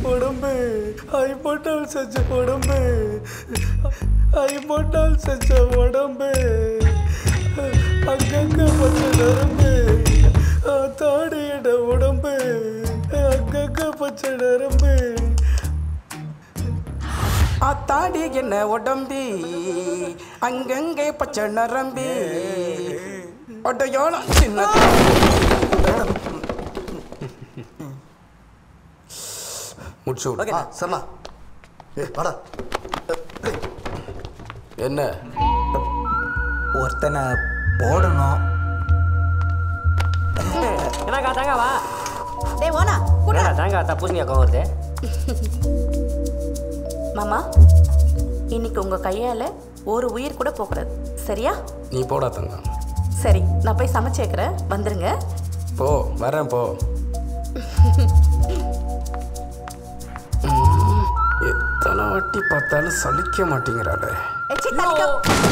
உடம்பு ஐம்பொட்டால் செஞ்ச உடம்பு ஐம்பொட்டால் செஞ்ச உடம்பு அங்கங்க பச்சை நரம்பு தாடியிட உடம்பு அங்கங்க பச்சை நரம்பு ஆத்தாடி என்ன உடம்பி அங்கங்கே பச்சை நரம்பி ஒடையோளம் சின்ன முடிச்சு விடு. ஓகே சரிண்ணா ஏ வாடா என்ன ஒருத்தனை போடணும் என்னக்கா தேங்காவா டேய் ஓனா கூட என்னடா தேங்காய் தான் பூசணிக்கா கோவம் வருது மாமா இன்னைக்கு உங்க கையால ஒரு உயிர் கூட போகக்கூடாது சரியா நீ போடா தங்கம் சரி நான் போய் சமைச்சு வைக்கிறேன் வந்துருங்க போ வரேன் போ ம், எத்தனை வாட்டி பார்த்தாலும் சலிக்க மாட்டேங்கிறாளே எச்சி தள்ளிக்கோ.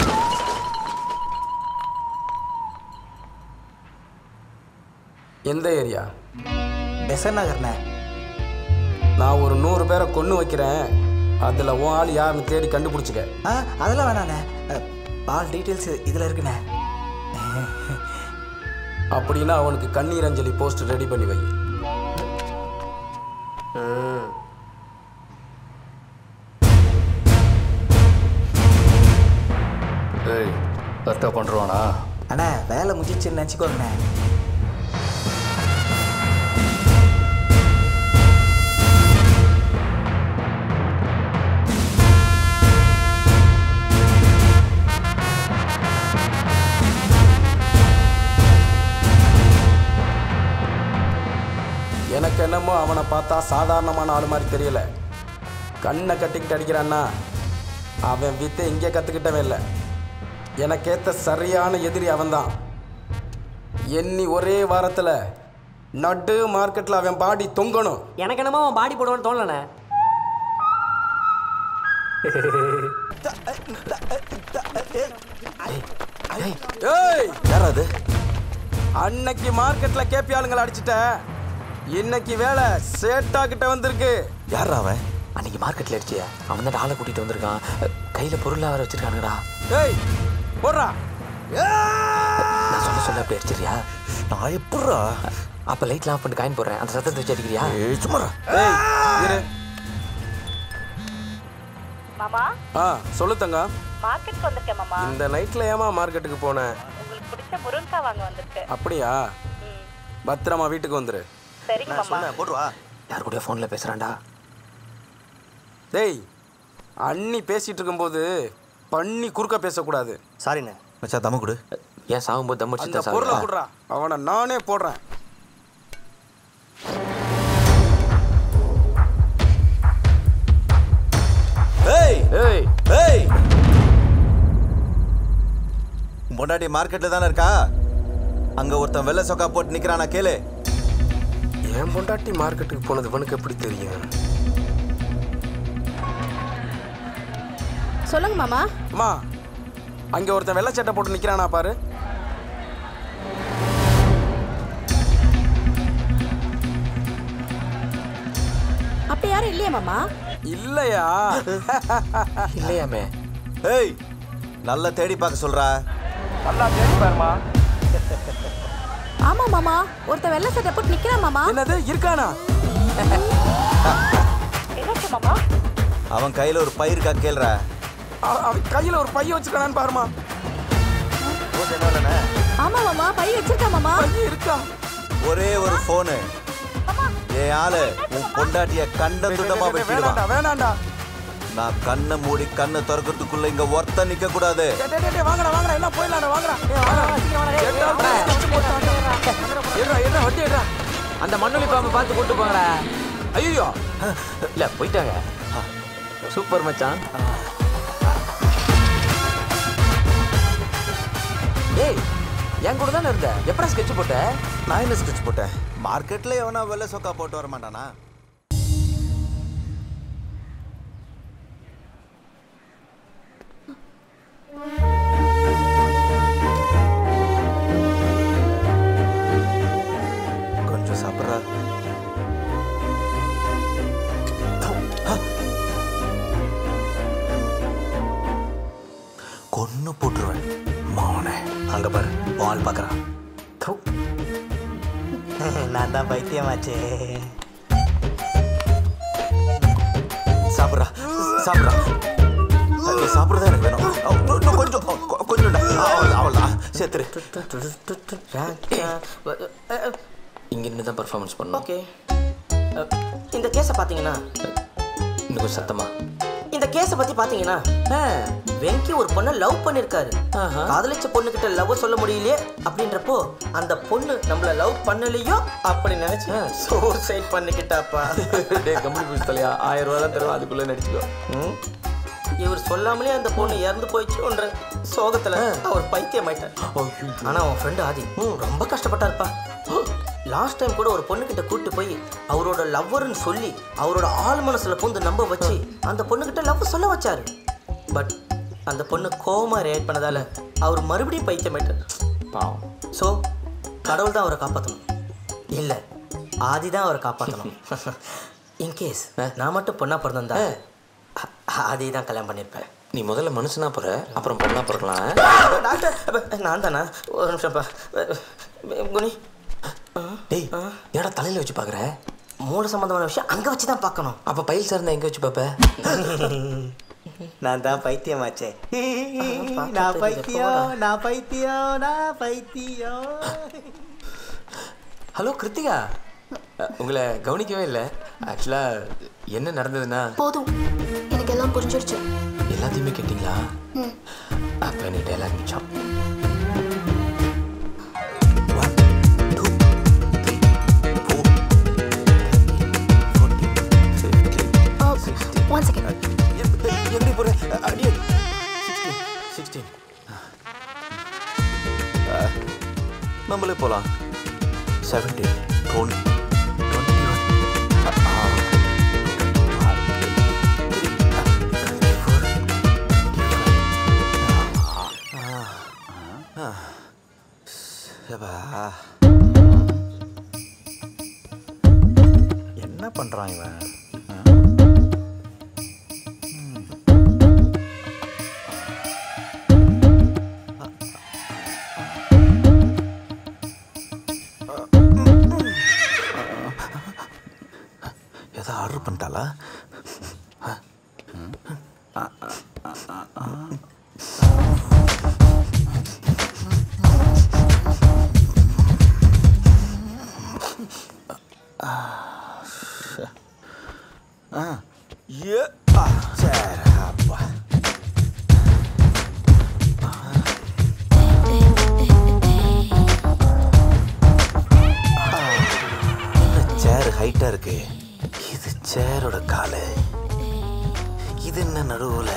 எந்த ஏரியா பெசன் நகர்ண்ணே நான் ஒரு நூறு பேரை கொன்று வைக்கிறேன் அதில் உன் ஆள் யாருன்னு தேடி கண்டுபிடிச்சிக்க ஆ அதெல்லாம் வேணாண்ணே அஹ், ஆல் டீட்டெயில்ஸ் இதில் இருக்குண்ணே அப்படின்னா அவனுக்கு கண்ணீர் அஞ்சலி போஸ்ட் ரெடி பண்ணி வை ஏய் கரெக்டாக பண்ணுறானா அண்ணா வேலை முடிச்சிச்சுன்னு நினச்சிக்கோங்கண்ணே எனக்கு என்னமோ அவனை பார்த்தா சாதாரணமான ஆள் மாதிரி தெரியல கண்ணை கட்டிக்கிட்டு அடிக்கிறான்னா அவன் வித்தை இங்கே கற்றுக்கிட்டவன் இல்லை எனக்கேத்த சரியான எதிரி அவன்தான் எண்ணி ஒரே வாரத்தில் நடு மார்க்கெட்டில் அவன் பாடி தொங்கணும் எனக்கு என்னமோ அவன் பாடி போடுவான்னு தோணலண்ணே ஏய் யாரா அது அன்னைக்கு மார்க்கெட்டில் கேபி ஆளுங்களை அடிச்சிட்ட இன்னைக்கு வேலை சேட்டா கிட்ட வந்திருக்கு யாரா அவன் அன்னைக்கு மார்க்கெட்ல அடிச்சிய அவன் தான் ஆளை கூட்டிட்டு வந்திருக்கான் கையில பொருளா வர வச்சிருக்கானுடா ஏய் போடுறா நான் சொல்ல சொல்ல அப்படி அடிச்சிருக்கியா நான் எப்பட்றா அப்ப லைட்லாம் ஆஃப் பண்ணி காயின் போடுறேன் அந்த சத்தத்தை வச்சு அடிக்கிறியா ஏய் சும்மாடா ஏய் இரு மாமா ஆ சொல்லு தங்க மார்க்கெட்டுக்கு வந்திருக்கேன் மாமா இந்த நைட்ல ஏமா மார்க்கெட்டுக்கு போனேன் உங்களுக்கு பிடிச்ச முருங்கக்காய் வாங்க வந்திருக்கேன் அப்படியா பத்திரமா வீட்டுக்கு வந்துரு சரிங்க மாமா சொன்னேன் போடுவா யார் கூட ஃபோன்ல பேசுறான்டா டேய் அண்ணி பேசிட்டு இருக்கும்போது பண்ணி குறுக்க பேசக்கூடாது சாரிண்ணே மச்சா தம்ம கொடு ஏன் சாகும்போது தம் அந்த அடிச்சு பொருளை சாகுறா குடுறா அவனை நானே போடுறேன் ஏய் ஏய் ஏய் உன் பொண்டாட்டி மார்க்கெட்ல தானே இருக்கா அங்க ஒருத்தன் வெள்ளை சொக்கா போட்டு நிக்கிறானா கேளு என் பொண்டாட்டி மார்க்கெட்டுக்கு போனது இவனுக்கு எப்படி தெரியும் சொல்லுங்க மாமா அம்மா அங்க ஒருத்தன் வெள்ளை சட்டை போட்டு நிக்கிறானா பாரு அப்படி யாரும் இல்லையா மாமா இல்லையா இல்லையாமே ஏய் நல்லா தேடி பார்க்க சொல்றா நல்லா தேடி பாருமா ஆமா மாமா ஒருத்தன் வெள்ளை சட்டை போட்டு நிக்கிறான் மாமா என்னது இருக்கானா என்னாச்சு மாமா அவன் கையில ஒரு பயிர் இருக்கா கேளுடா அவ- அவன் கையில ஒரு பைய வச்சிருக்கானான்னு பாருமா ஆமா மாமா பை வச்சிருக்கா மாமா பைய இருக்கா ஒரே ஒரு போனு என் ஆளு உன் பொண்டாட்டிய கண்ட துண்டமா டேய், டேய், டேய், வேணாம்டா வெட்டிடுவான் வேணாம்டா நான் கண்ணை மூடி கண்ணை திறக்கிறதுக்குள்ள இங்க ஒருத்தன் நிக்க கூடாது டேய், டேய், டேய், வாங்கடா வாங்கடா எல்லாம் போயிடலாம்டா வாங்கடா ஏய், வாங்கடா. ஏன்டா இப்படி ஸ்கெட்ச் போட்டாங்க? ஏறுடா, ஏறுடா, வண்டி ஏறுடா. அந்த மண்ணுளி பாம்பை பார்த்து கூட்டு போங்கடா ஐயோ இல்ல போயிட்டாங்க சூப்பர் மச்சான் ஏய் என் கூட தானே இருந்த எப்படா ஸ்கெட்ச் போட்ட நான் என்ன ஸ்கெட்ச் போட்டேன் மார்க்கெட்ல எவனா வெள்ளை சொக்கா போட்டு வர மாட்டானா கொஞ்சம் சாப்பிட்றா ஆள் பார்க்குறான் நான் தான் பைத்தியமாச்சே சாப்பிட்றா சாப்பிட்றா நீ சாப்பிட்றதா எனக்கு வேணும் அஹ், இன்னும் இன்னும் கொஞ்சம் கொ- கொஞ்சம் அவளா சேர்த்துரு இங்கே இருந்து தான் பர்ஃபார்மன்ஸ் பண்ணணும் ஓகே இந்த கேஸை பார்த்தீங்கன்னா இன்னும் கொஞ்சம் சத்தமா இந்த கேஸை பத்தி பாத்தீங்கன்னா வெங்கி ஒரு பொண்ணை லவ் பண்ணிருக்காரு காதலிச்ச பொண்ணுகிட்ட லவ் சொல்ல முடியலையே அப்படின்றப்போ அந்த பொண்ணு நம்மள லவ் பண்ணலையோ அப்படி நினைச்சு சூசைட் பண்ணிக்கிட்டாப்பா டே கம்பெனி பிடிச்ச தலையா ஆயிரம் ரூபா தான் தருவோம் அதுக்குள்ளே நடிச்சுக்கோ ம் இவர் சொல்லாமலே அந்த பொண்ணு இறந்து போயிடுச்சுன்ற சோகத்துல அவர் பைத்தியம் ஆயிட்டார் ஆனா அவன் ஃப்ரெண்டு ஆதி ரொம்ப கஷ்டப்பட்டாருப்பா லாஸ்ட் டைம் கூட ஒரு பொண்ணுகிட்ட கூட்டு போய் அவரோட லவ்வர்னு சொல்லி அவரோட ஆள் மனசுல பூந்து நம்ப வச்சு அந்த பொண்ணுகிட்ட லவ் சொல்ல வச்சாரு பட் அந்த பொண்ணு கோவமா ரியாக்ட் பண்ணதால அவர் மறுபடியும் பைத்தியம் ஆயிட்டார் பாவம் ஸோ கடவுள் தான் அவரை காப்பாற்றணும் இல்லை ஆதி தான் அவரை காப்பாற்றணும் இன்கேஸ் நான் மட்டும் பொண்ணா பிறந்திருந்தா ஆ- ஆதி தான் கல்யாணம் பண்ணியிருப்பேன் நீ முதல்ல மனுஷனா பிற அப்புறம் பொண்ணா பிறக்கலாம் டாக்டர் அப்ப, நான் தானே ஒரு நிமிஷம்ப்பா குனி டேய் ஏடா தலையில வச்சு பார்க்குற மூல சம்பந்தமான விஷயம் அங்கே வச்சு தான் பார்க்கணும் அப்போ பயில் சார் எங்கே வச்சு பார்ப்ப நான் தான் பைத்தியமாச்சே நான் பைத்தியம் நான் பைத்தியம் நான் பைத்தியம் ஹலோ கிருத்திகா அ, உங்களை கவனிக்கவே இல்லை ஆக்சுவலாக என்ன நடந்ததுன்னா போதும் எனக்கு எல்லாம் புரிஞ்சிருச்சு எல்லாத்தையுமே கேட்டிங்களா ம் அப்போ எனக்கு டைலாக் மிச்சம் ஒன் செகண்ட் எப்படி போற அடியே சிக்ஸ்டீன் நம்மளே போலாம் செவன்டீன் டுவெண்ட்டி என்ன பண்றான் இவன் ஆ? ஏதோ ஆர்டர் பண்ணிட்டாளா ஏ ஆ, சரி அப்பா சேர் ஹைட்டா இருக்கு இது சேரோட காலு இது என்ன நடுவுல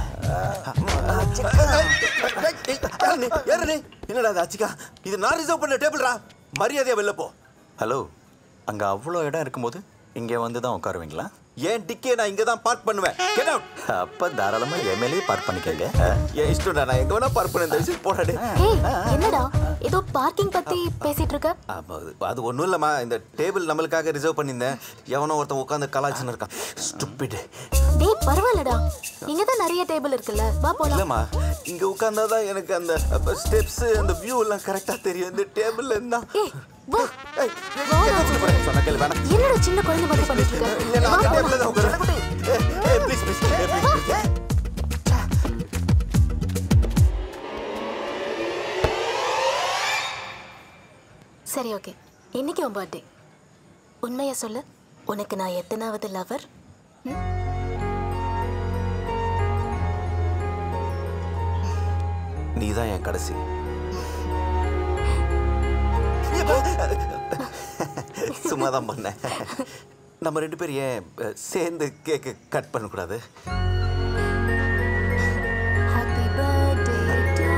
என்னடா அது அச்சிக்கா இது நான் ரிசர்வ் பண்ண டேபிள்ரா மரியாதையா வெளில போ ஹலோ அங்க அவ்வளோ இடம் இருக்கும்போது இங்கே வந்து தான் உட்காருவீங்களா ஏன் டிக்கே நான் இங்க தான் பார்க் பண்ணுவேன் கெட் அவுட் அப்ப தாராளமா எம்எல்ஏ பார்க் பண்ணிக்கங்க ஆ? ஏன் இஷ்டம்டா நான் எங்க வேணா பார்க் பண்ண தயவு போடாடு ஏய் என்னடா ஏதோ பார்க்கிங் பத்தி பேசிட்டு இருக்க அது ஒன்றும் இல்லைம்மா இந்த டேபிள் நம்மளுக்காக ரிசர்வ் பண்ணியிருந்தேன் எவனோ ஒருத்தன் உட்காந்து கலாச்சின்னு இருக்கான் ஸ்டூப்பிடு டேய் பரவாயில்லடா இங்க தான் நிறைய டேபிள் இருக்குல்ல வா போலாம் இல்லைம்மா இங்க உட்கார்ந்தாதான் எனக்கு அந்த ஸ்டெப்ஸ் அந்த வியூ எல்லாம் கரெக்டா தெரியும் இந்த டேபிள்ல இருந்தா ஏய் வா ஏய், வா, என்ன நான் சொல்ல போறேன்? சொன்ன கேளு, வேணாம். என்னடா சின்ன குழந்தை மாதிரி பண்ணிட்டு இல்ல, இருக்க நான் வா அந்த போலாம் டேபிள்ல தான் உட்காருவேன். ஏய், ஏய், please, please, ஏய், please, please. சரி ஓகே இன்னைக்கு உன் பர்த்டே உண்மையா சொல்லு உனக்கு நான் எத்தனாவது லவர் நீதான் என் கடைசி சும்மா தான் பண்ணேன் நம்ம ரெண்டு பேரும் ஏன் அஹ், சேர்ந்து கேக்கு கட் பண்ணக்கூடாது ஹாப்பி பர்த்டே டு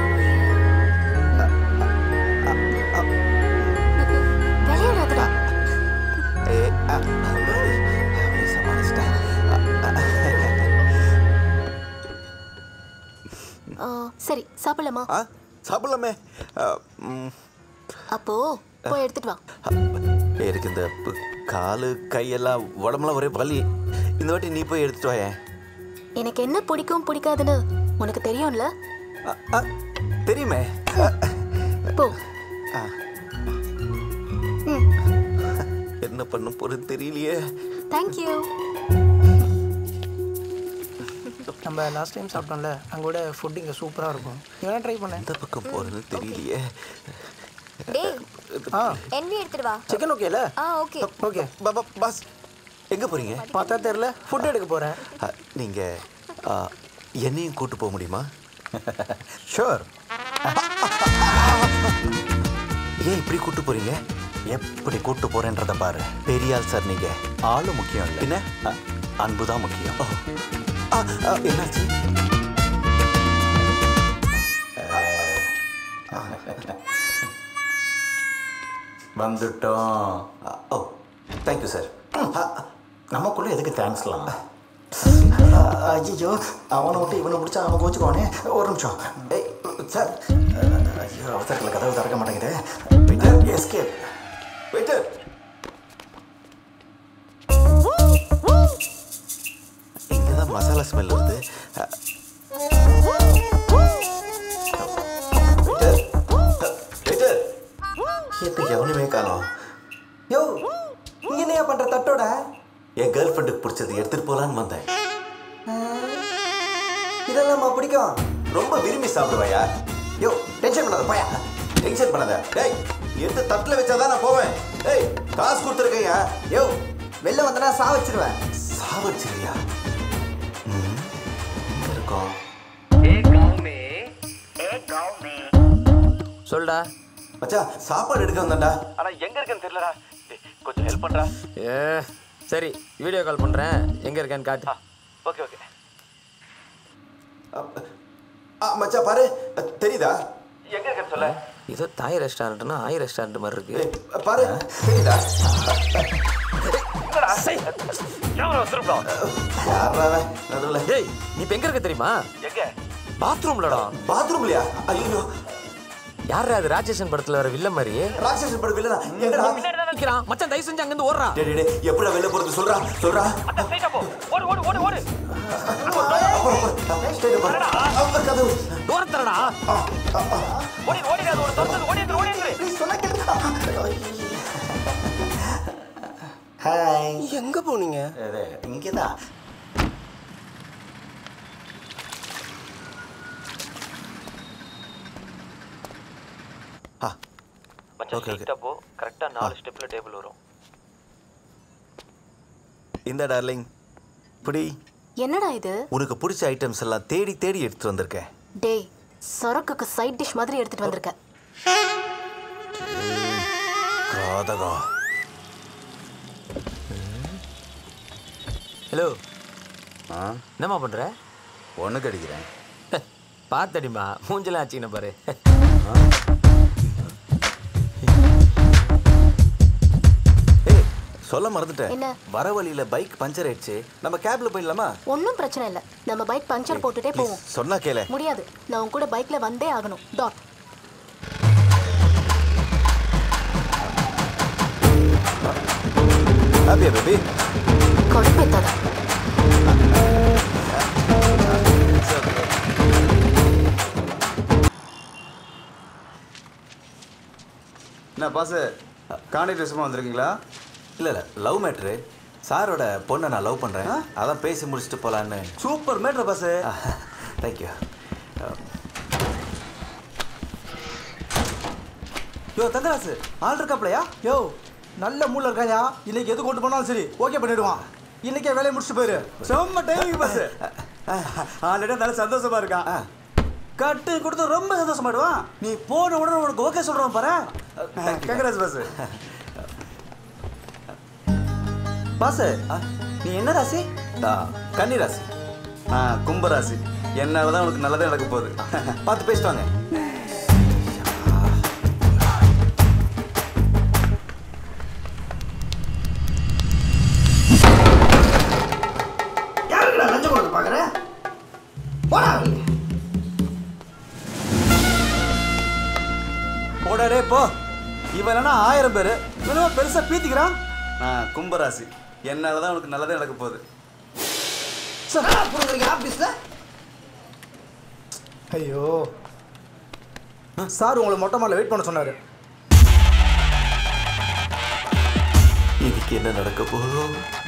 விளையாடாதடா ஏ, அ, அவளை அவளை சமாளிச்சிட்டேன். ஆ, சரி சாப்பிடலாமா ஆ சாப்பிடலாமே அஹ், ம், அப்போ போய் எடுத்துட்டு வா எனக்கு இந்த ப- காலு கையெல்லாம் உடம்புலாம் ஒரே வலி இந்த வாட்டி நீ போய் எடுத்துட்டு வாயேன் எனக்கு என்ன பிடிக்கும் பிடிக்காதுன்னு உனக்கு தெரியும்ல அ, அ, தெரியுமே போ என்ன பண்ண போறது தெரியலையே தேங்க்யூ நம்ம லாஸ்ட் டைம் சாப்பிட்டோம்ல அங்கே கூட ஃபுட் இங்கே சூப்பராக இருக்கும் இவனா ட்ரை பண்ணேன் எந்த பக்கம் போறதுன்னு தெரியலையே டேய் ஆ எண்ணி எடுத்துட்டு வா சிக்கன் ஓகேல ஆ ஓகே ஓகே பா- பா- பாஸ் எங்க போறீங்க பார்த்தா தெரில ஃபுட் எடுக்க போகிறேன் அ, நீங்க ஆ, என்னையும் கூட்டு போக முடியுமா ஷூர் ஏன் இப்படி கூட்டு போறீங்க எப்படி கூட்டு போறேன்றத பாரு பெரிய ஆள் சார் நீங்க ஆளு முக்கியம் இல்லை என்ன அன்பு தான் முக்கியம் ஓ. ஆ, ஆ, என்னாச்சு வந்துட்டோம் ஆ, ஓ தேங்க்யூ சார் நமக்குள்ள எதுக்கு தேங்க்ஸ்லாம் ஐயோ அவனை விட்டு இவனை பிடிச்சா அவன் கோச்சுக்குவானே ஒரு நிமிஷம் ஏய் சார் ஐயோ அவசரத்தில் கதவு திறக்க மாட்டேங்குது எஸ்கேப் வெயிட்டர் இங்கே தான் மசாலா ஸ்மெல் வருது அ, வெயிட்டர், அ, வெயிட்டர். எதுக்கு எவனுமே காணோம் யோ இங்கே என்னையா பண்ணுற தட்டோட என் கேர்ள் ஃப்ரெண்டுக்கு பிடிச்சது எடுத்துட்டு போலான்னு வந்தேன் இதெல்லாம் பிடிக்கும் ரொம்ப விரும்பி சாப்பிடுவாயா யோ டென்ஷன் பண்ணாத போயா டென்ஷன் பண்ணாத டேய் எடுத்து தட்டில் வச்சாதான் நான் போவேன் டேய் காசு கொடுத்துருக்கையா யோ வெளில வந்தனா சா வச்சிருவேன் சாவடிச்சிருக்கியா ம் எங்க இருக்கோம் சொல்டா மச்சான் சாப்பாடு எடுக்க வந்தேன்டா ஆனா எங்க இருக்குன்னு தெரியலடா கொஞ்சம் ஹெல்ப் பண்றா ஏ சரி வீடியோ கால் பண்ணுறேன் எங்கே இருக்கேன்னு காட்டு ஓகே ஓகே ஆ மச்சான் பாரு தெரியுதா எங்க இருக்குன்னு சொல்ல ஏதோ தாய் ரெஸ்டாரண்ட்னா ஆய் ரெஸ்டாரண்ட் மாதிரி இருக்கு ஏய், பாரு தெரியுதா கேமரா வச்சிருப்போம் யாரா அவன்? நடுவுல ஏய் நீ இப்போ எங்கே இருக்க தெரியுமா எங்க பாத்ரூம்லடா பாத்ரூம்லயா ஐயோ யார் அது ராட்சசன் படத்தில் வர வில்ல மாதிரி ராட்சசன் படம் வில்லனா எங்கடா நிற்கிறான் மச்சான் தயவு செஞ்சு அங்கேருந்து ஓடுறான் டேய் டேய், டேய் எப்படிடா வெளில போறது சொல்றா சொல்றா ஸ்ட்ரைட்டா போ ஓடு ஓடு ஓடு ஓடு ஸ்டேட் பாரு அவங்க கதவு தூரத்துலடா ஓடி ஓடி அது ஒரு தொடர்ந்து ஓடி ஓடி ஹாய் எங்கே போனீங்க இங்கே தான் ஆ மச்சான் Okay, okay. ஸ்ட்ரைட்டா போ கரெக்டா நாலு ஸ்டெப்ல டேபிள் வரும் இந்த டார்லிங் புடி என்னடா இது உனக்கு பிடிச்ச ஐட்டம்ஸ் எல்லாம் தேடி தேடி எடுத்துட்டு வந்திருக்கேன் டேய் சொரக்குக்கு சைட் டிஷ் மாதிரி எடுத்துட்டு வந்திருக்க காதகம் ஹலோ ஆ என்னம்மா பண்ணுற ஒண்ணுக்கு அடிக்கிறேன் பார்த்தடிமா மூஞ்சலாம் ஆச்சுன்னு பாரு ஏய் சொல்ல மறந்துட்டேன் என்ன? வர வழியில பைக் பஞ்சர் ஆயிடுச்சு நம்ம கேப்ல போயிடலாமா ஒன்றும் பிரச்சனை இல்லை நம்ம பைக் பஞ்சர் போட்டுட்டே Please, போவோம் சொன்னா கேள முடியாது நான் உன் கூட பைக்ல வந்தே ஆகணும் டாட் ஹாப்பியா பேபி கொடுப்பேத்தாத என்ன பாசு கான்டாக்ட் விஷயமா வந்திருக்கீங்களா இல்ல இல்ல லவ் மேட்ரு சாரோட பொண்ணை நான் லவ் பண்றேன் அதான் பேசி முடிச்சுட்டு போலான்னு super matter boss thank you yo Thangarasu ஆள் இருக்காப்லையா யோ நல்ல மூளை இருக்காயா இன்னைக்கு எது கொண்டு போனாலும் சரி ஓகே பண்ணிடுவான் இன்னைக்கே வேலையை முடிச்சுட்டு போயிரு செம்ம டைமிங் பாஸ் ஆல்ரெடி நல்ல சந்தோஷமா இருக்கான் கட்டு கொடுத்து ரொம்ப சந்தோஷமாயிடுவான் நீ போன உடனே உனக்கு ஓகே சொல்றான் பாரு கங்கராஜ் பாஸ் பாஸ் நீ என்ன ராசி கன்னி ராசி ஆ கும்பராசி என்னால தான் உனக்கு நல்லதே நடக்க போகுது பார்த்து பேசிட்டு வாங்க யாருக்குடா லஞ்சம் கொடுக்க பார்க்குறேன் போடா வெளியே. போடாடே போ இவன் என்னன்னா ஆயிரம் பேர் இவனும் பெருசா பீத்திக்கிறான் ஆ கும்பராசி என்னால தான் உனக்கு நல்லதே நடக்க போகுது என்னடா புடுங்குறீங்க ஆபீஸ்ல ஐயோ சார் உங்களை மொட்டை மாடல வெயிட் பண்ண சொன்னாரு இன்னைக்கு என்ன நடக்க போதோ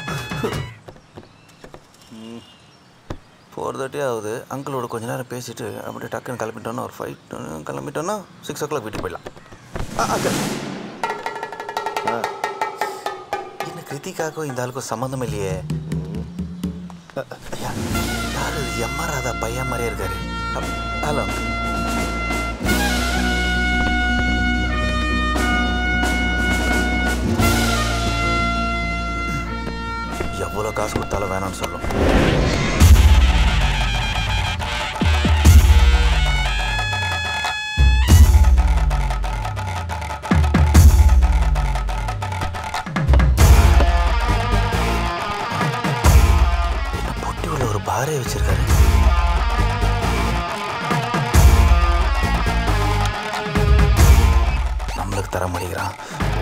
போகிறதாட்டே ஆகுது அங்கிளோட கொஞ்ச நேரம் பேசிட்டு அப்படியே டக்குன்னு கிளம்பிட்டோன்னா ஒரு ஃபைட் கிளம்பிட்டோன்னா சிக்ஸ் ஓ கிளாக் வீட்டுக்கு போயிடலாம் ஆ, uncle. ஆ. என்ன கிருத்திகாக்கும் இந்த ஆளுக்கும் சம்மந்தம் இல்லையே அ, ஐயா யாரு எம்ஆர் ராதா பையன் மாதிரியே இருக்காரு அ, ஹலோ uncle. எவ்வளோ காசு கொடுத்தாலும் வேணாம்னு சொல்லும் என்ன பொட்டி உள்ள ஒரு பாரே வச்சிருக்காரு நம்மளுக்கு தர மாட்டேங்கிறான்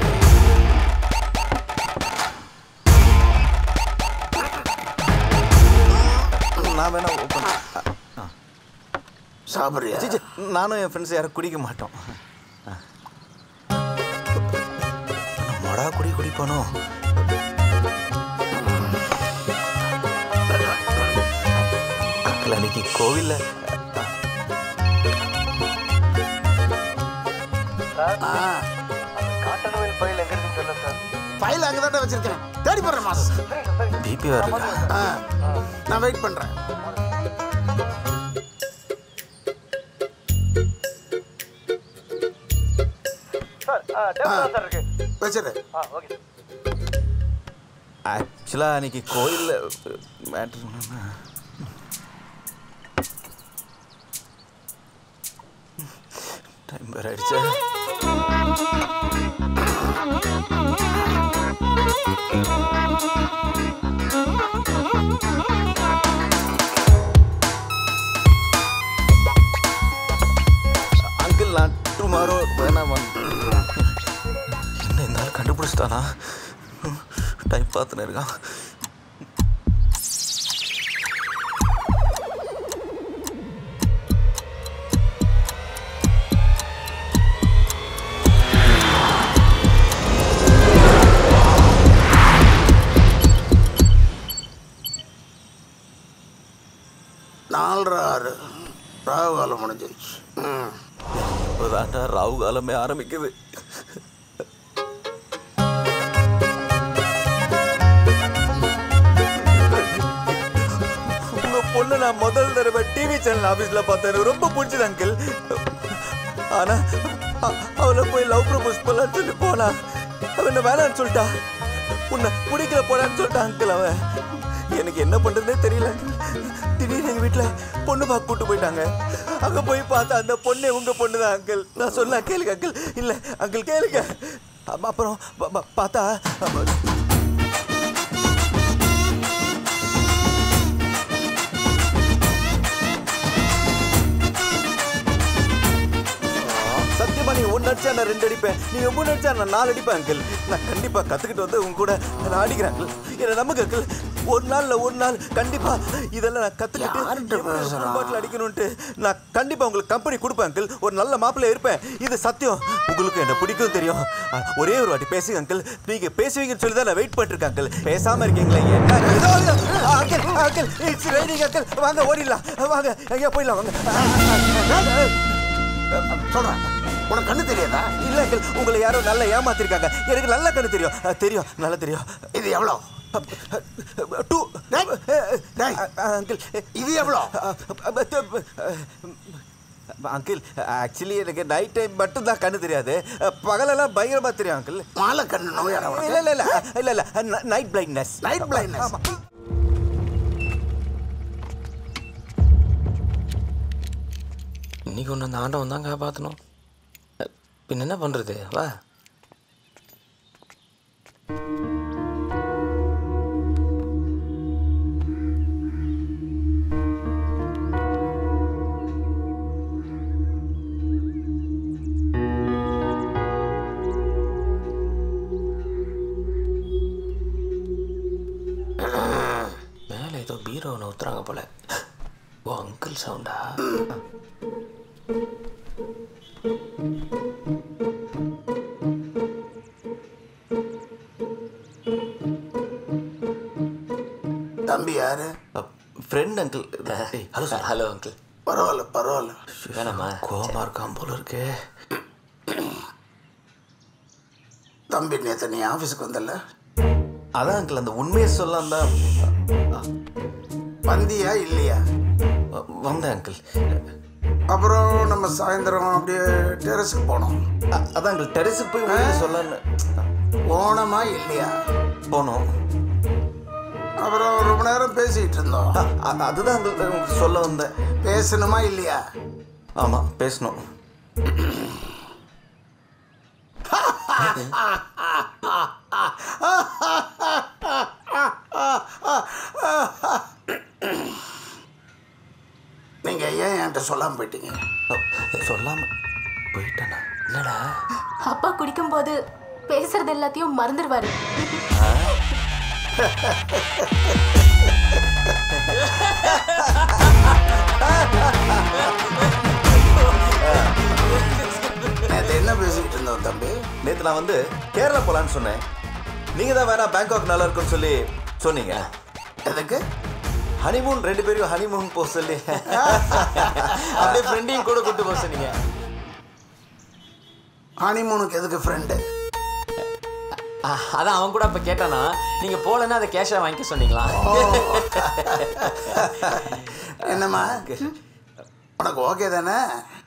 நான் வேணா open- ஆ. சாப்பிட்றியா சி, சி, நானும் என் ஃப்ரெண்ட்ஸ் யாரும் குடிக்க மாட்டோம் ஆ. மொடா குடி குடிப்பானோ அக்கில் அன்னைக்கு கோவில்ல ஃபைல் அங்கே தான் வச்சிருக்கேன் தேடி போடுறேன் மாஸ் பிபி வேறு இருக்கா ஆ நான் வெயிட் பண்ணுறேன் வச்சிரு ஆக்சுவலாக அன்னைக்கு கோயிலில் மேட்ரு டைம் வேறு ஆயிடுச்சா அங்கிள் நான் டுமாரோ வேணாம் என்ன இந்த ஆள் கண்டுபிடிச்சிட்டானா டைம் பார்த்துன்னு இருக்கான் நாலரை ஆறு ராகு காலம் முடிஞ்சிருச்சு ம் இப்போதாண்டா ராகு காலமே ஆரம்பிக்குது உங்க பொண்ணு நான் முதல் தடவை டிவி சேனல் ஆபீஸ்ல பார்த்தேன் எனக்கு ரொம்ப பிடிச்சது அங்கிள் ஆனா அ- அவளை போய் லவ் ப்ரப்போஸ் பண்ணலான்னு சொல்லி போனா அவ என்ன வேணான்னு சொல்லிட்டா உன்னை பிடிக்கல போடான்னு சொல்லிட்டா அங்கிள் அவன் எனக்கு என்ன பண்றதுனே தெரியல uncle. திடீர்னு எங்க வீட்டுல பொண்ணு பார்க்க கூட்டு போயிட்டாங்க அங்க போய் பார்த்தா அந்த பொண்ணு உங்க பொண்ணு தான் அங்கிள் நான் சொல்ல கேளுங்க அங்கிள் இல்ல அங்கிள் கேளுங்க அ- அப்புறம் ப- ப- பார்த்தா சத்தியமா நீ ஒன்னு அடிச்சா நான் ரெண்டு அடிப்பேன் நீங்க மூணு அடிச்சா நான் நாலு அடிப்பேன் அங்கிள் நான் கண்டிப்பா கத்துக்கிட்டு வந்து உங்க கூட நான் அடிக்கிறேன் அங்கிள் என்ன நம்புங்க அங்கிள் ஒரு நாள்ல ஒரு நாள் கண்டிப்பா இதெல்லாம் நான் கத்துக்கிட்டு பாட்டில் அடிக்கணும்ட்டு நான் கண்டிப்பா உங்களுக்கு கம்பெனி கொடுப்பேன் அங்கிள் ஒரு நல்ல மாப்பிள்ளை இருப்பேன் இது சத்தியம் உங்களுக்கு என்ன பிடிக்கும் தெரியும் அ, ஒரே ஒரு வாட்டி பேசுங்க அங்கிள் நீங்க பேசுவீங்கன்னு சொல்லி தான் நான் வெயிட் பண்ணிருக்கேன் அங்கிள் பேசாம இருக்கீங்களே என்ன இதோ, இதோ, uncle uncle it's raining uncle வாங்க ஓடிடலாம் வாங்க எங்கேயா போயிடலாம் வாங்க சொல்கிறேன் உனக்கு கண்ணு தெரியாதா இல்ல அங்கிள் உங்களை யாரோ நல்லா ஏமாத்திருக்காங்க எனக்கு நல்ல கண்ணு தெரியும் அஹ், தெரியும் நல்லா தெரியும் இது எவ்வளோ டூ அங்கிள் இது எவ்வளோ அங்கிள் ஆக்சுவலி எனக்கு நைட் டைம் மட்டும் தான் கண்ணு தெரியாது அஹ், பகலெல்லாம் பயங்கரமா தெரியும் அங்கிள் மாலை கண்ணு நோயாடா உனக்கு? இல்ல இல்ல இல்ல இல்ல இல்ல நைட் பிளைண்ட்னஸ் Night blindness. இன்னைக்கு ஒன்று அந்த ஆண்டவன் தான் காப்பாற்றணும் பின்ன என்ன பண்ணுறது வா மேலே ஏதோ பீரோ ஒன்று ஊத்துறாங்க போல ஓ அங்கிள் சவுண்டா தம்பி யாரு friend uncle hello sir hello uncle பரவாயில்ல பரவாயில்ல வேணாமா கோவமா இருக்கான் போல இருக்கே தம்பி நேற்று நீ ஆஃபீஸுக்கு வந்தல அதான் அங்கிள் அந்த உண்மையை சொல்லலாம் தான் வந்தியா இல்லையா வந்தேன் அங்கிள் அப்புறம் நம்ம சாயந்தரம் அப்படியே டெரஸுக்கு போனோம் அதான் அங்கிள் டெரஸுக்கு போய் உண்மையை சொல்லன்னு போனோமா இல்லையா போனோம் அப்புறம் ரொம்ப நேரம் பேசிக்கிட்டு இருந்தோம் அ- அதுதான் அங்கிள் உங்களுக்கு சொல்ல வந்தேன் பேசணுமா இல்லையா ஆமாம் பேசணும் நீங்க ஏன் என்கிட்ட சொல்லாம போயிட்டீங்க சொல்லாம போயிட்டேனா என்னடா அப்பா குடிக்கும்போது பேசுறது எல்லாத்தையும் மறந்துடுவாரு நேற்று என்ன பேசிக்கிட்டு இருந்தோம் தம்பி நேற்று நான் வந்து கேரளா போலான்னு சொன்னேன் நீங்க தான் வேணா பேங்காக் நல்லா இருக்கும்னு சொல்லி சொன்னீங்க எதுக்கு ஹனிமூன் ரெண்டு பேரும் ஹனிமூன் போக சொல்லி அப்படியே ஃப்ரெண்டையும் கூட கூட்டு போக சொன்னீங்க ஹனிமூனுக்கு எதுக்கு ஃப்ரெண்டு அஹ், அதான் அவன் கூட அப்ப கேட்டானா நீங்க போலன்னா அதை கேஷா வாங்கிக்க சொன்னீங்களா என்னம்மா உனக்கு ஓகே தானே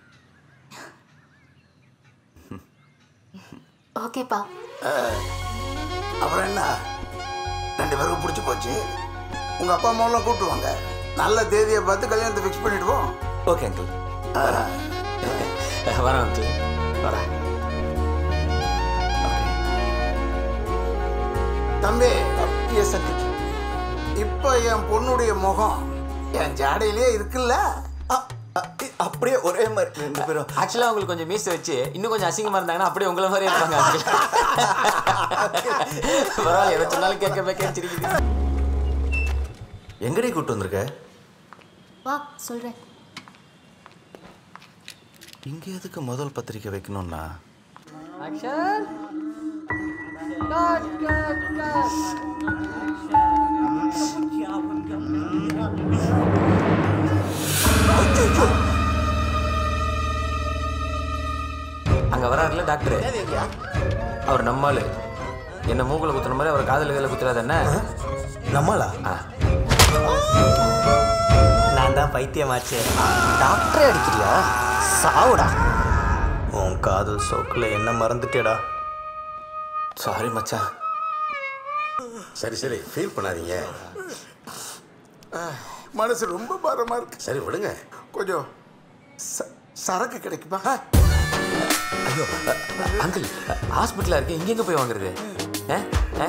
ஓகேப்பா அஹ், அப்புறம் என்ன ரெண்டு பேருக்கும் பிடிச்சி போச்சு உங்கள் அப்பா அம்மாவெல்லாம் கூப்பிட்டு வாங்க நல்ல தேதியை பார்த்து கல்யாணத்தை ஃபிக்ஸ் பண்ணிடுவோம் ஓகே அங்கிள் வரேன் அங்கிள் வரேன் தம்பி எஸ் இப்போ என் பொண்ணுடைய முகம் என் ஜாடையிலே இருக்குல்ல அப்படியே ஒரே மாதிரி ரெண்டு பேரும் ஆக்சுவலா உங்களுக்கு கொஞ்சம் மீச வச்சு இன்னும் கொஞ்சம் அசிங்கமா இருந்தாங்கன்னா அப்படியே உங்களை மாதிரி இருப்பாங்க uncle. பரவாயில்ல எதை சொன்னாலும் கேட்க வைக்க சிரிக்குது எங்கடி கூட்டு வந்திருக்க வா சொல்றேன் இங்க எதுக்கு முதல் பத்திரிக்கை வைக்கணும்னா ஆக்ஷன் அங்க வராருல டாக்டர் அவர் நம்மாளு என்ன மூக்குல குத்துன மாதிரி அவர் காதல கையில குத்துறாது என்ன நம்மளா நான் தான் பைத்தியமாச்சே டாக்டரே அடிக்கிறியா சாவுடா உன் காதல் சோக்கில் என்ன மறந்துட்டேடா சாரி மச்சான் சரி சரி ஃபீல் பண்ணாதீங்க மனசு ரொம்ப பாரமாக இருக்கு சரி விடுங்க கொஞ்சம் ச- சரக்கு கிடைக்குமா ஐயோ அங்கிள் ஹாஸ்பிட்டலா இருக்கு இங்க எங்க போய் வாங்குறது ஆ? ஆ?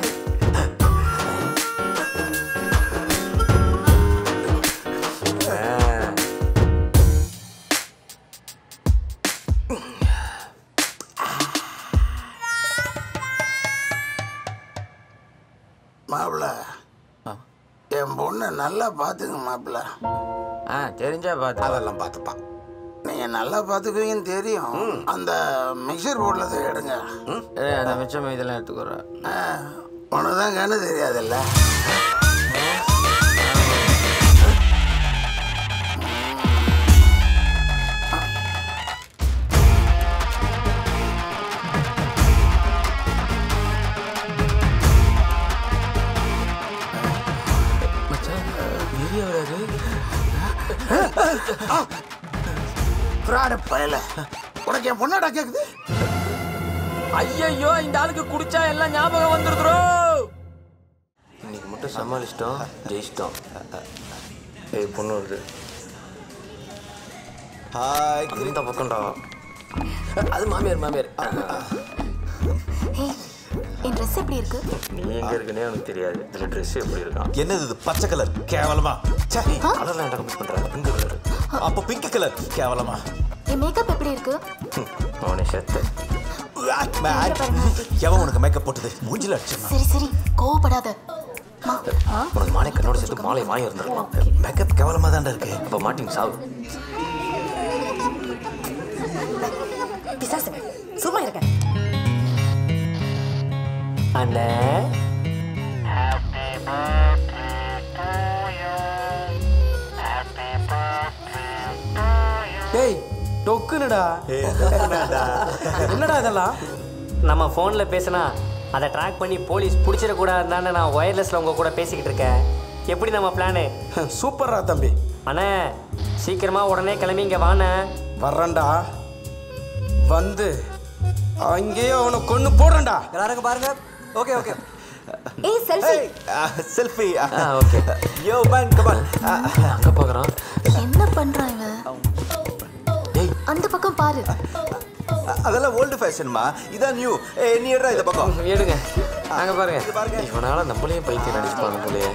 ஆ. மாப்பிள்ள என் பொண்ணை நல்லா பார்த்துங்க மாப்பிள்ள ஆ தெரிஞ்சா பார்த்து அதெல்லாம் பார்த்துப்பான் நீங்கள் நல்லா பார்த்துக்குவீங்கன்னு தெரியும் அந்த மிக்சர் போர்டில் எடுங்க ஏய், அந்த மிச்சம் இதெல்லாம் எடுத்துக்கிறேன் உனக்கு தான் கண்ணு தெரியாதுல்ல மச்சான் வெளியே வராது ஃப்ராடு பயல உனக்கு என் பொண்ணாடா கேக்குது ஐயையோ இந்த ஆளுக்கு குடிச்சா எல்லாம் ஞாபகம் வந்துருதுரோ இன்னைக்கு மட்டும் சமாளிச்சிட்டோம் ஜெயிச்சிட்டோம் ஏய் பொண்ணு வருது ஹாய் இந்த பக்கம்டா அது மாமியார் மாமியார் ஹே என் ட்ரெஸ் எப்படி இருக்கு நீ எங்க இருக்குன்னே எனக்கு தெரியாது இதுல ட்ரெஸ் எப்படி இருக்கான் என்னது இது பச்சை கலர் கேவலமா ச்சே, கலர்லாம் என்ன கமிட் பண்றாங்க பிங்க் கலர் அப்போ பிங்க் கலர் கேவலமா என் மேக்கப் எப்படி இருக்கு அவனை செத்து எவன் உனக்கு மேக்கப் போட்டது மூஞ்சில அடிச்சிருந்தான் சரி சரி கோவப்படாத மா உனக்கு மாலை கண்ணோட சேர்த்து மாலை வாங்கி இருந்திருக்கலாம் மேக்கப் கேவலமா தான்டா இருக்கு அப்ப மாட்டிங் சாவு பிசாசுங்க சும்மா இருக்க அண்ணே டொக்குனுடா என்னடா இதெல்லாம் நம்ம ஃபோனில் பேசினா அதை ட்ராக் பண்ணி போலீஸ் பிடிச்சிடக்கூடாதுன்னு நான் ஒயர்லெஸில் உங்கள் கூட பேசிக்கிட்டு இருக்கேன் எப்படி நம்ம பிளானு சூப்பர்ரா தம்பி அண்ணே சீக்கிரமாக உடனே கிளம்பி இங்கே வாண்ணே வர்றேன்டா வந்து அங்கேயே அவனை கொன்னு போடுறேன்டா எல்லாரும் பாருங்க ஓகே ஓகே ஏய் selfie selfie okay yo man come on அங்க பாக்குறான் என்ன பண்றான் இவன் அந்த பக்கம் பாரு அதெல்லாம் ஓல்டு ஃபேஷன்மா இதான் நியூ ஏய் நீ எடுறா இந்த பக்கம் எடுங்க அங்க பாருங்க இவனால நம்மளையும் பைத்தியம் நடிச்சுப்பாங்க போலயே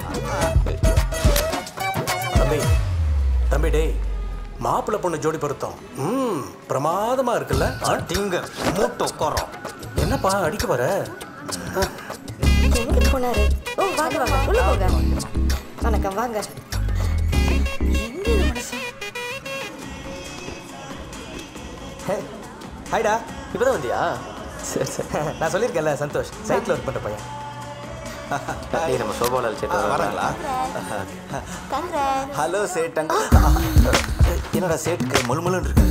தம்பி தம்பி டேய் மாப்பிள்ளை பொண்ணு ஜோடி பொருத்தம் ம் பிரமாதமா இருக்குல்ல டிங்க மூட்டை உட்காரோம் என்னப்பா அடிக்க வர எங்க போனாரு ஓ வாங்க வாங்க உள்ள போங்க வணக்கம் வாங்க எங்க இந்த மனுஷன் ஹாய்டா இப்பதான் வந்தியா சரி சரி நான் சொல்லியிருக்கேன்ல சந்தோஷ் சைட்ல ஒர்க் பண்ற பையன் டேய் நம்ம சோபாலால் சேட்டா வராங்களா கங்க்ராட் ஹலோ சேட் அங்க என்னடா சேட்டுக்கு முழுமுழுன்னு இருக்காது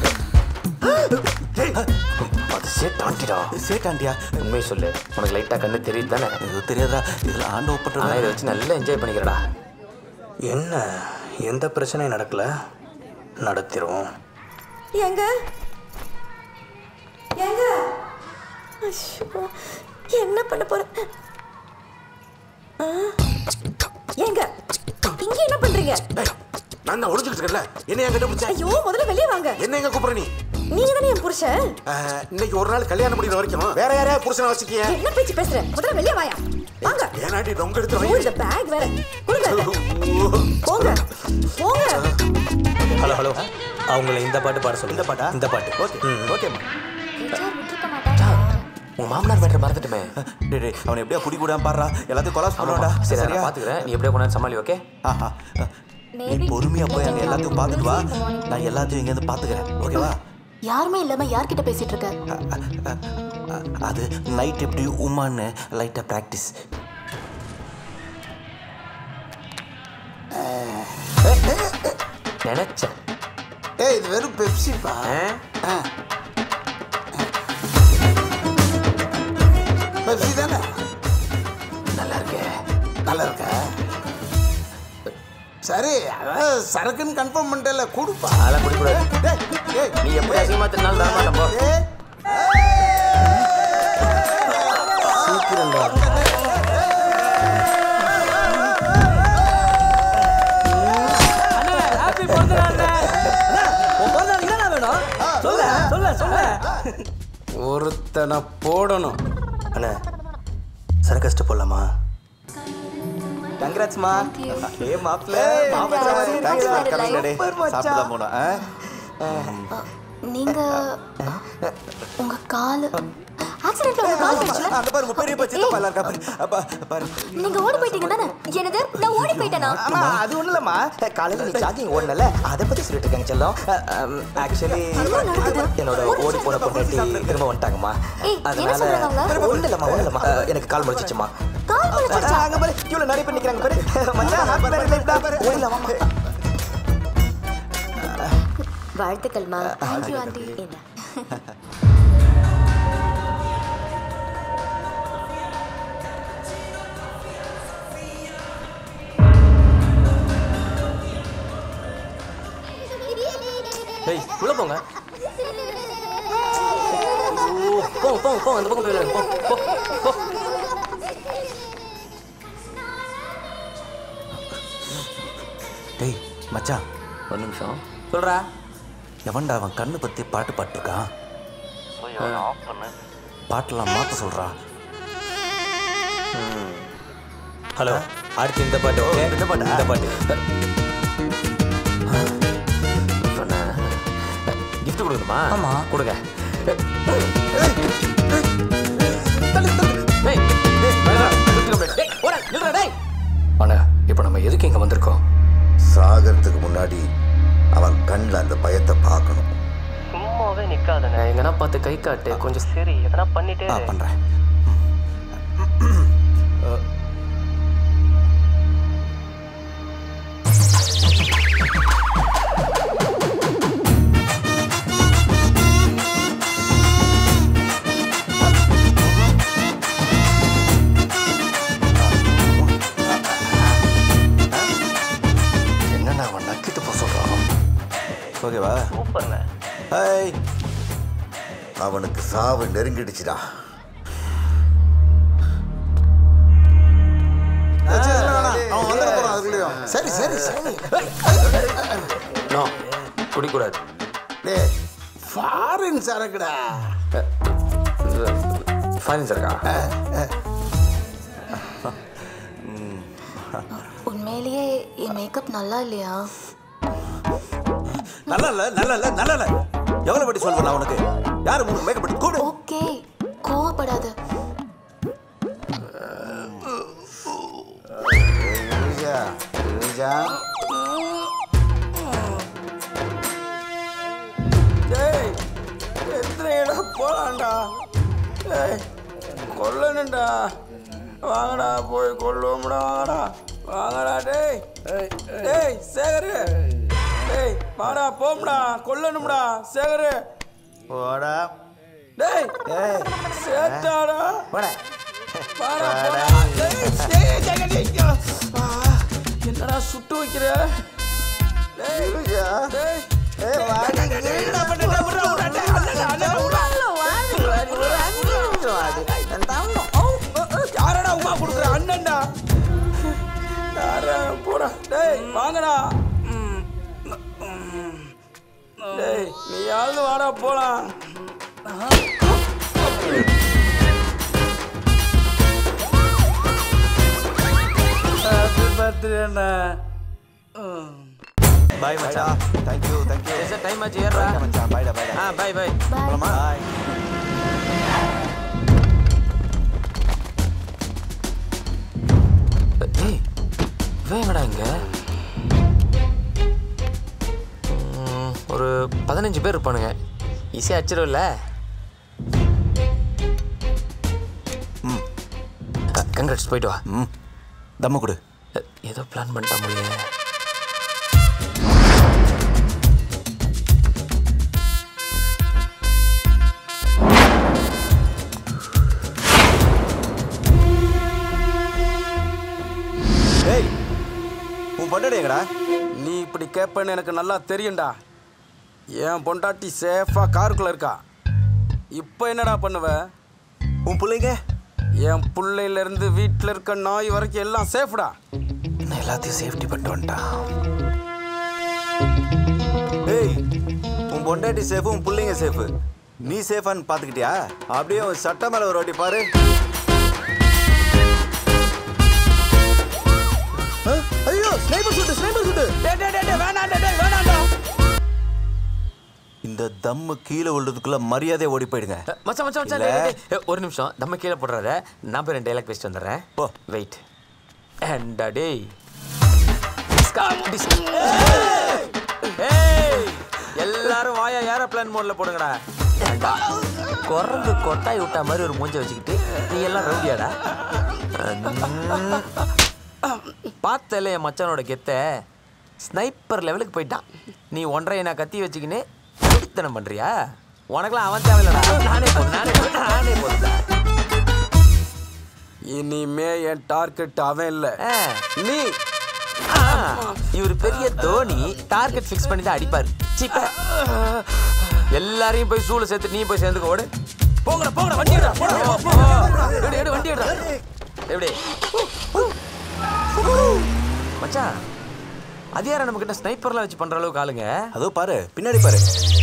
அது சேட் ஆண்டிடா சேட் ஆண்டியா உண்மை சொல்லு உனக்கு லைட்டா கண்ணு தெரியுது தானே இது தெரியாதா இதுல ஆண்டவ ஆனா பண்றதா இதை வச்சு நல்லா என்ஜாய் பண்ணிக்கிறடா என்ன எந்த பிரச்சனையும் நடக்கல நடத்திடுவோம் எங்க எங்க ஐயோ, என்ன பண்ண போற ஆ? ஏங்க இங்க என்ன பண்றீங்க நான் தான் ஒளிஞ்சுக்கிட்டு இருக்கேன்ல என்ன என் கிட்ட பிடிச்ச ஐயோ முதல்ல வெளியே வாங்க என்ன எங்க கூப்பிடுற நீ நீங்க தானே என் புருஷன் அஹ், இன்னைக்கு ஒரு நாள் கல்யாணம் முடிகிற வரைக்கும் வேற யாரையா புருஷனை வச்சுக்கிய என்ன பேச்சு பேசுற முதல்ல வெளியே வாயா வாங்க ஏனாட்டி ரொம்ப எடுத்து ஐயோ, வாங்கி இந்த பேக் வேற கொடுங்க போங்க போங்க ஹலோ ஹலோ அவங்கள இந்த பாட்டு பாட சொல்லுங்க இந்த பாட்டா இந்த பாட்டு ஓகே ஓகேம்மா உங்க மாமனார் மேட்டர் மறந்துட்டுமே டேய் டேய் அவனை எப்படியா குடி கூடாம பாடுறா எல்லாத்தையும் கொலாஸ் ஆமாப்பா. பண்ணுவாடா சரி சரியா நான் பாத்துக்கிறேன் நீ எப்படியா கொண்டாந்து சமாளி ஓகே ஆஹா நீ பொறுமையா போய் அங்க எல்லாத்தையும் பார்த்துட்டு வா நான் எல்லாத்தையும் இங்க இருந்து பாத்துக்கிறேன் ஓகேவா யாருமே இல்லாம யார்கிட்ட பேசிட்டு இருக்க அது நைட் எப்படி உமான்னு லைட்டா ப்ராக்டிஸ் நினைச்சேன் ஏய் இது வெறும் பெப்சிப்பா ஆ. பெப்சி தானே நல்லா இருக்கே நல்லா இருக்கா சரி அதான் சரக்குன்னு கன்ஃபார்ம் பண்ணிட்டேல கொடுப்பா அதெல்லாம் குடிக்கூடாது டேய், டேய், நீ எப்படி அசிங்கமா தின்னாலும் தர மாட்டேன் போ டேய். சீக்கிரம்டா ஹாப்பி பர்த்டே அண்ணே உன் பிறந்தநாள் என்னடா வேணும் சொல்ல சொல்ல சொல்ல ஒருத்தனை போடணும் அண்ணா சரக்கஸ்ட்டு போடலாமா கங்க்ராட்ஸ்மா ஏ மாப்ள தேங்க்ஸ் ஃபார் கமிங் டே சாப்பிட்டு தான் போனோம் ஆ? நீங்க உங்க கால் ஆக்சிடென்ட்ல உங்க கால் போச்சுல அந்த பாரு உங்க பெரிய பச்சை தப்பா இருக்கா பாரு அப்பா பாரு நீங்க ஓடி போயிட்டீங்க தானே என்னது நான் ஓடி போயிட்டேனா ஆமா அது ஒண்ணும் இல்லம்மா காலையில நீ சார்ஜிங் ஓடனல அதை பத்தி சொல்லிட்டு இருக்காங்க செல்லம் ஆக்சுவலி என்னோட ஓடி போன பொண்ணாட்டி திரும்ப வந்துட்டாங்கம்மா ஏய், என்ன சொல்றாங்க அவங்க? ஒண்ணு இல்லம்மா ஒண்ணு இல்லம்மா எனக்கு கால் முடிச்சிச்சுமா கால் முளைச்சிருச்சா? அங்க பாரு இவ்வளவு நிறைய பேர் நிக்கிறாங்க பாரு மச்சான் happy married life டா. ஓடிடலாம் வாம்மா. வாழ்த்துக்கள்மா தேங்க்யூ ஆண்டி என்ன டேய் உள்ள போங்க ஓ போங்க போங்க போங்க அந்த பக்கம் போயிடுங்க போ போ போ டேய் மச்சான் ஒரு நிமிஷம் சொல்றா எவன்டா அவன் கண்ணு பத்தி பாட்டு பாட்டுருக்கான் பாட்டெல்லாம் மாத்த சொல்றா ஹலோ அடுத்து இந்த பாட்டு ஓகே இந்த பாட்டு இந்த பாட்டு சொன்னேன் கிஃப்ட் கொடுக்கணுமா ஆமா. கொடுங்க டேய், டேய், வேணா, gift கொடு. டேய், ஓட, நில்றா, டேய். அண்ணா இப்போ நம்ம எதுக்கு இங்கே வந்திருக்கோம் சாகறதுக்கு முன்னாடி அவன் கண்ணில் அந்த பயத்தை பார்க்கணும் சும்மாவே நிக்காதண்ணே எங்கன்னா பார்த்து கை காட்டு கொஞ்சம் சரி எதனா பண்ணிட்டே ஆ பண்றேன் ஓகேவா சூப்பர்ண்ணே ஹாய் அவனுக்கு சாவு நெருங்கிடுச்சுடா அவன் வந்துட போறான் அதுக்குள்ளேயும் சரி சரி சரி நோ குடிக்கூடாது டேய் ஃபாரின் சரக்குடா ஃபைன் இருக்கா உண்மையிலேயே என் மேக்கப் நல்லா இல்லையா நல்லா இல்ல நல்லா இல்ல நல்லா இல்ல எவ்வளவு படி சொல்வேன் நான் உனக்கு யாரு உனக்கு மேக்கப் பண்ணி கூடு ஓகே கோவப்படாத பூஜா பூஜா டேய் எத்தனைடா போலாம்டா டேய் கொல்லணும்டா வாங்கடா போய் கொல்லுவோம்டா வாங்கடா வாங்கடா டேய் டேய் சேகரு டேய் வாடா போம்டா கொல்லணும்டா சேகரு போடா டேய் ஏய் சேட்டாடா போடா வாடா வாடா. போடா டேய் டேய் ஜெகடி ஆ, என்னடா சுட்டு வைக்கிற டேய் பூஜா டேய் ஏய் வாடி என்னடா பண்ண விட்றா விட்றா டேய் அண்ணா அண்ணா விட்றா யாரடா உமா கொடுக்குற அண்ணன்டா யாரா போடா டேய் வாங்கடா ம். ம். டேய் நீயாவது வாடா போலாம் ஹாப்பி பர்த்டே அண்ணா பாய் மச்சான் thank you thank you sir time ஆச்சு ஏறா மச்சான் பாய்டா பாய்டா ஆ பை பை போலாமா பாய் ஏய் இவன் எங்கடா இங்க ம், ஒரு பதினஞ்சு பேர் இருப்பானுங்க ஈஸியாக அச்சிடும்ல ம் கங்க்ராட்ஸ் போயிட்டு வா ம் தம்ம கொடு அஹ், ஏதோ பிளான் பண்ணிட்டா முடியல ஏய் உன் பொண்டாடி எங்கடா நீ இப்படி கேட்பேன்னு எனக்கு நல்லா தெரியும்டா என் பொண்டாட்டி சேஃபாக காருக்குள்ள இருக்கா இப்போ என்னடா பண்ணுவ உன் பிள்ளைங்க என் பிள்ளையிலேருந்து வீட்டில் இருக்க நாய் வரைக்கும் எல்லாம் சேஃப்டா என்ன எல்லாத்தையும் சேஃப்டி பண்ணிட்டு வந்துட்டான் ஏய் உன் பொண்டாட்டி சேஃபு உன் பிள்ளைங்க சேஃபு நீ சேஃபான்னு பார்த்துக்கிட்டியா அப்படியே உன் சட்ட மேலே ஒரு வாட்டி பாரு ஐயோ ஸ்னைப்பர் சுட்டு ஸ்னைப்பர் சுட்டு வேணாண்டா இந்த தம்மு கீழே விழுறதுக்குள்ள மரியாதை ஓடி போயிடுங்க அஹ், மச்சான் மச்சான் மச்சான் இல்ல. டேய், டேய், டேய், ஒரு நிமிஷம் நம்ம கீழே போடுறத நான் போய் ரெண்டு டைலாக் பேசிட்டு வந்துடுறேன் போ வெயிட் அண்ட் டேய் ஏய் எல்லாரும் வாயா ஏரோப்ளேன் மோட்ல போடுங்கடா ஏண்டா, குரங்கு கொட்டாய் விட்டா மாதிரி ஒரு மூஞ்ச வச்சுக்கிட்டு நீ எல்லாம் ரவுடியாடா பார்த்தல என் மச்சானோட கெத்த ஸ்னைப்பர் லெவலுக்கு போயிட்டான் நீ ஒன்றரை நான் கத்தி வச்சுக்கின்னு குடித்தனம் பண்றியா உனக்கெல்லாம் அவன் தேவையில்லடா நானே போதும் நானே போதும் நானே போதும்டா இனிமே என் டார்கெட் அவன் இல்லை நீ ஆ, இவர் பெரிய தோனி டார்கெட் ஃபிக்ஸ் பண்ணி தான் அடிப்பாரு சீப்ப எல்லாரையும் போய் சூழ சேர்த்து நீ போய் சேர்ந்துக்க ஓடு போங்கடா போங்கடா வண்டி எடுடா போடா, போ, போ. எடு எடு வண்டி எடுடா எப்படி மச்சான் அது யாரா நம்ம கிட்ட ஸ்னைப்பர்லாம் வச்சு பண்ற அளவுக்கு ஆளுங்க அதோ பாரு பின்னாடி பாரு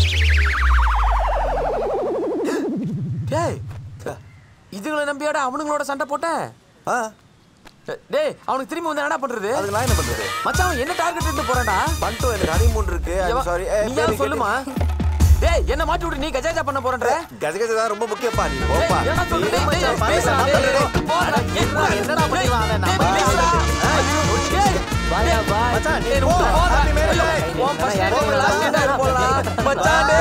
டேய் இதுங்களை நம்பியாடா அவனுங்களோட சண்டை போட்டேன் ஆ டேய் அவனுக்கு திரும்பி வந்து என்னடா பண்றது அதுக்கு நான் என்ன பண்றது மச்சான் அவன் என்ன டார்கெட் எடுத்து போறான்டா பண்ணிட்டு எனக்கு ஹனிமூன் இருக்கு எவன்- சாரி நீ யாரும் சொல்லுமா டேய் என்ன மாட்டி விட்டு நீ கஜாஜா பண்ண போறன்ற கஜகஜ தான் ரொம்ப முக்கியப்பா நீ போப்பா டேய், என்னடா சொல்ற? டேய், டேய், மச்சான், பேசுடா, பாருடா, டேய், டேய், டேய், போடா, என்னடா, என்னடா பண்ணிடுவான் அவன்? நம்ம பேசுடா. டேய், டேய், மச்சான், நீ டேய், போ. விட்டு போடா. happy marriage ஐயோ, life. உன் first date க்கு last date ஆ போடலாம். மச்சான், டேய்.